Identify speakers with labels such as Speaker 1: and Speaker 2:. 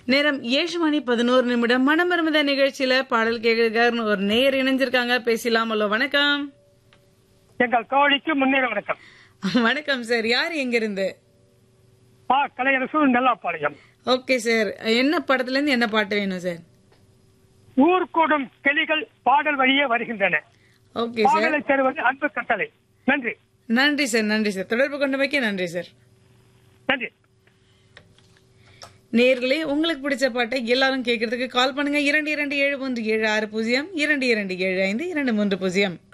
Speaker 1: நேரம் ஏழு மணி பதினோரு நிமிடம் மனமருமத நிகழ்ச்சியில பாடல் கேட்கிறாருன்னு ஒரு நேயர் இணைஞ்சிருக்காங்க பேசலாம் ஹலோ வணக்கம்
Speaker 2: எங்கள் தோழிக்கு முன்னேற வணக்கம்
Speaker 1: வணக்கம் சார் யார் எங்க இருந்து
Speaker 2: பா கலையரசு நெல்லாப்பாளையம்
Speaker 1: ஓகே சார் என்ன படத்துல இருந்து என்ன பாட்டு வேணும் சார்
Speaker 2: ஊர் கூடும் கிளிகள் பாடல் வழியே வருகின்றன
Speaker 1: ஓகே சார்
Speaker 2: பாடலை தருவது அன்பு கட்டளை நன்றி
Speaker 1: நன்றி சார் நன்றி சார் தொடர்பு கொண்டமைக்கு நன்றி சார்
Speaker 2: நன்றி
Speaker 1: நேர்களே உங்களுக்கு பிடிச்ச பாட்டை எல்லாரும் கேட்கறதுக்கு கால் பண்ணுங்க இரண்டு இரண்டு ஏழு ஒன்று ஏழு ஆறு பூஜ்ஜியம் இரண்டு இரண்டு ஏழு ஐந்து இரண்டு மூன்று பூஜ்ஜியம்